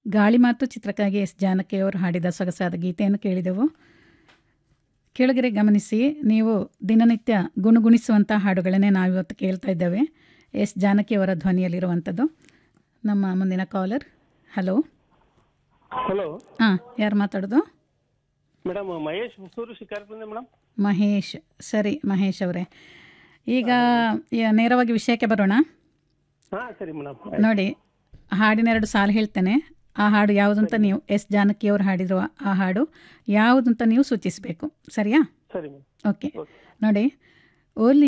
ಗಾಳಿ ಮಾತು ಚಿತ್ರಕ್ಕಾಗಿ ಎಸ್ ಜಾನಕಿಯವರು ಹಾಡಿದ ಸೊಗಸಾದ ಗೀತೆಯನ್ನು ಕೇಳಿದೆವು ಕೆಳಗರೆ ಗಮನಿಸಿ ನೀವು ದಿನನಿತ್ಯ ಗುಣಗುಣಿಸುವಂಥ ಹಾಡುಗಳನ್ನೇ ನಾವಿವತ್ತು ಕೇಳ್ತಾ ಇದ್ದೇವೆ ಎಸ್ ಜಾನಕಿಯವರ ಧ್ವನಿಯಲ್ಲಿರುವಂಥದ್ದು ನಮ್ಮ ಮುಂದಿನ ಕಾಲರ್ ಹಲೋ ಹಲೋ ಹಾಂ ಯಾರು ಮಾತಾಡೋದು ಮೇಡಮ್ ಮಹೇಶ್ ಹೊಸೂರು ಶಿಕಾರಿಪುರದಿಂದ ಮೇಡಮ್ ಮಹೇಶ್ ಸರಿ ಮಹೇಶ್ ಅವರೇ ಈಗ ಯ- ನೇರವಾಗಿ ವಿಷಯಕ್ಕೆ ಬರೋಣ ಹಾ ಸರಿ ಮೇಡಮ್ ನೋಡಿ ಹಾಡಿನ ಎರಡು ಸಾಲು ಹೇಳ್ತೇನೆ ಆ ಹಾಡು ಯಾವುದಂತ ನೀವು ಎಸ್ ಜಾನಕಿಯವರು ಹಾಡಿರುವ ಆ ಹಾಡು ಯಾವುದಂತ ನೀವು ಸೂಚಿಸಬೇಕು ಸರಿಯಾ ಸರಿ ಮೇಡಮ್ ಓಕೆ ನೋಡಿ ಓಲಿ